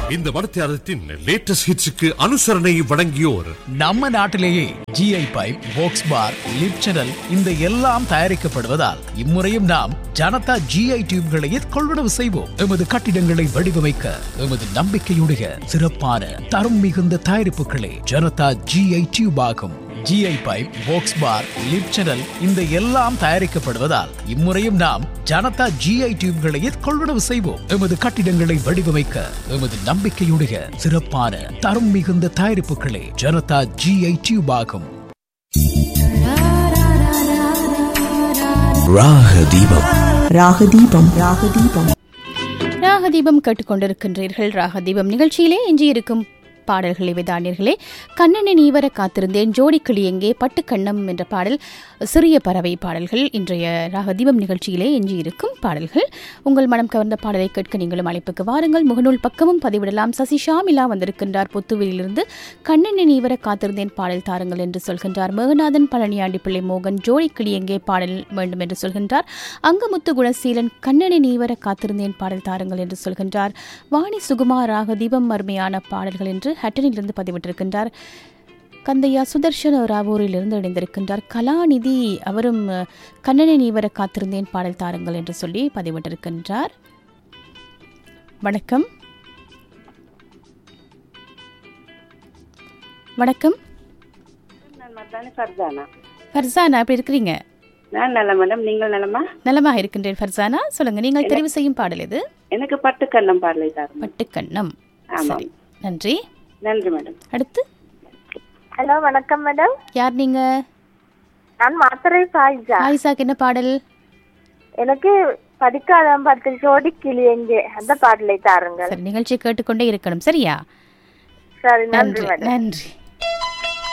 இந்த மடத்தியாரத்தின் லேட்டஸ்ட் ஹிட்ஸுக்கு அனுசரணை வழங்கியோர் நம்ம நாட்டிலேயே GI pipe box bar lip channel இந்த எல்லாம் தயாரிக்கப்படுவதால் இம்முறையும் நாம் ஜனதா ஜிஐ டியூப்களையே கொள்வனவு செய்வோம் எமது கட்டிடங்களை வடிவமைக்க எமது நம்பிக்கையுடைய சிறப்பான தரம் மிகுந்த தயாரிப்புகளே ஜனதா ஜிஐ டியூப் ஆகும் GI pipe box bar lip channel இந்த எல்லாம் தயாரிக்கப்படுவதால் இம்முறையும் நாம் ஜனதா ஜிஐ டியூப்களையே கொள்வனவு செய்வோம் எமது கட்டிடங்களை வடிவமைக்க எமது நம்பிக்கையுடைய சிறப்பான தரம் மிகுந்த தயாரிப்புகளே ஜனதா ஜிஐ டியூப் ஆகும் ராகதீபம் ராகதீபம் ராகதீபம் ராகதீபம் கேட்டுக்கொண்டிருக்கின்றீர்கள் ராகதீபம் நிகழ்ச்சியிலே எஞ்சியிருக்கும் பாடல்களை விதானியர்களே கண்ணனின் ஈவர காத்திருந்தேன் ஜோடி கிளி எங்கே பட்டுக்கண்ணம் என்ற பாடல் சிறிய பறவை பாடல்கள் இன்றைய ராகதீபம் நிகழ்ச்சியிலே எஞ்சியிருக்கும் பாடல்கள் உங்கள் மனம் கவர்ந்த பாடலை கேட்க நீங்களும் அழைப்புக்கு வாருங்கள் முகநூல் பக்கமும் பதிவிடலாம் சசி ஷாமிலா வந்திருக்கின்றார் புத்துவிலிருந்து கண்ணனின் ஈவர காத்திருந்தேன் பாடல் தாருங்கள் என்று சொல்கின்றார் மேகநாதன் பழனியாண்டி பிள்ளை மோகன் ஜோடி கிளி எங்கே பாடல் வேண்டும் என்று சொல்கின்றார் அங்கமுத்து குணசீலன் கண்ணனின் ஈவர காத்திருந்தேன் பாடல் தாருங்கள் என்று சொல்கின்றார் வாணி சுகுமார் ராகதீபம் அருமையான பாடல்கள் என்று ஹட்டனிலிருந்து பதிவிட்டிருக்கின்றார் கந்தையா சுதர்ஷன் ராவூரிலிருந்து இணைந்திருக்கின்றார் கலாநிதி அவரும் அஹ், கண்ணனை நீவர காத்திருந்தேன் பாடல் தாருங்கள் என்று சொல்லி பதிவிட்டிருக்கின்றார் வணக்கம் வணக்கம் நான் மத்தானே ஃபர்தானா ஃபர்சானா எப்படி இருக்கிறீங்க நான் நல்ல மேடம் நீங்கள் நலமா நலமாக இருக்கின்றேன் ஃபர்சானா சொல்லுங்க நீங்கள் தெரிவு செய்யும் பாடல் எது எனக்கு பட்டு கண்ணம் பாடலை தாரும் பட்டுக்கண்ணம் ஆமாம். சரி நன்றி நன்றி மேடம் அடுத்து ஹலோ வணக்கம் மேடம் யார் நீங்க நான் மாத்திரை சாய்ஜா ஆயிசாக்கு என்ன பாடல் எனக்கு படிக்காத பத்து ஜோடி கிளி எங்கே அந்த பாடலை தாருங்கள் சரி நிகழ்ச்சியை கேட்டுக்கொண்டே இருக்கணும் சரியா சரி நன்றி நன்றி மேடம் நன்றி